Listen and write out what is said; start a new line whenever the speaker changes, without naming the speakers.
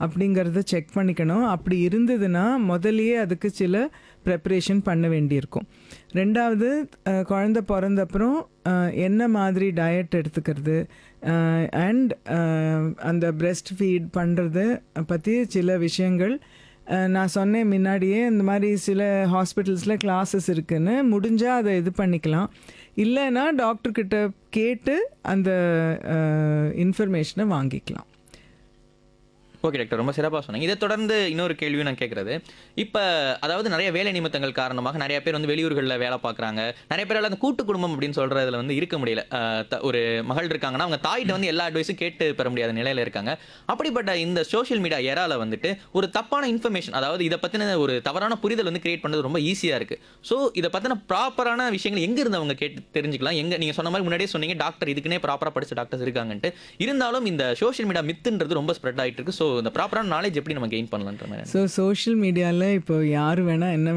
அப்படிங்கிறத செக் பண்ணிக்கணும் அப்படி இருந்ததுன்னா முதல்லயே அதுக்கு சில ப்ரெப்பரேஷன் பண்ண வேண்டியிருக்கும் ரெண்டாவது அஹ், குழந்தை பிறந்தப்புறம் அஹ், என்ன மாதிரி டயட் எடுத்துக்கிறது அண்ட் அந்த பிரெஸ்ட் ஃபீட் பண்ணுறது பற்றி சில விஷயங்கள் அஹ், நான் சொன்னேன் முன்னாடியே இந்த மாதிரி சில ஹாஸ்பிட்டல்ஸில் கிளாஸஸ் இருக்குன்னு முடிஞ்சால் அதை இது பண்ணிக்கலாம் இல்லைன்னா டாக்டர்கிட்ட கேட்டு அந்த இன்ஃபர்மேஷனை வாங்கிக்கலாம்
ஓகே டாக்டர் ரொம்ப சிறப்பாக சொன்னீங்க இதை தொடர்ந்து இன்னொரு கேள்வியும் நான் கேட்குறது இப்போ அதாவது நிறைய வேலை நிமித்தங்கள் காரணமாக நிறைய பேர் வந்து வெளியூர்களில் வேலை பார்க்குறாங்க நிறைய பேரால் அந்த கூட்டு குடும்பம் அப்படின்னு சொல்கிறதுல வந்து இருக்க முடியல அஹ் த- ஒரு மகள் இருக்காங்கன்னா அவங்க தாயிட்ட வந்து எல்லா அட்வைஸும் கேட்டு பெற முடியாத நிலையில் இருக்காங்க அப்படிப்பட்ட இந்த சோஷியல் மீடியா எரால வந்துட்டு ஒரு தப்பான இன்ஃபர்மேஷன் அதாவது இதை பற்றின ஒரு தவறான புரிதல் வந்து கிரியேட் பண்ணுறது ரொம்ப ஈஸியாக இருக்குது ஸோ இதை பற்றின ப்ராப்பரான விஷயங்கள் எங்கே இருந்து அவங்க கேட்டு தெரிஞ்சுக்கலாம் எங்கே நீங்கள் சொன்ன மாதிரி முன்னாடியே சொன்னீங்க டாக்டர் இதுக்குன்னே ப்ராப்பராக படிச்ச டாக்டர்ஸ் இருக்காங்கன்ட்டு இருந்தாலும் இந்த சோஷியல் மீடியா மித்துன்றது ரொம்ப ஸ்ப்ரெட் ஆகிட்டு இருக்கு ஸோ இந்த ப்ராப்பரான நாலேஜ் எப்படி நம்ம கெயின் பண்ணலான்ற மாதிரி
ஸோ சோஷியல் மீடியாவில் இப்போ யார் வேணால் என்ன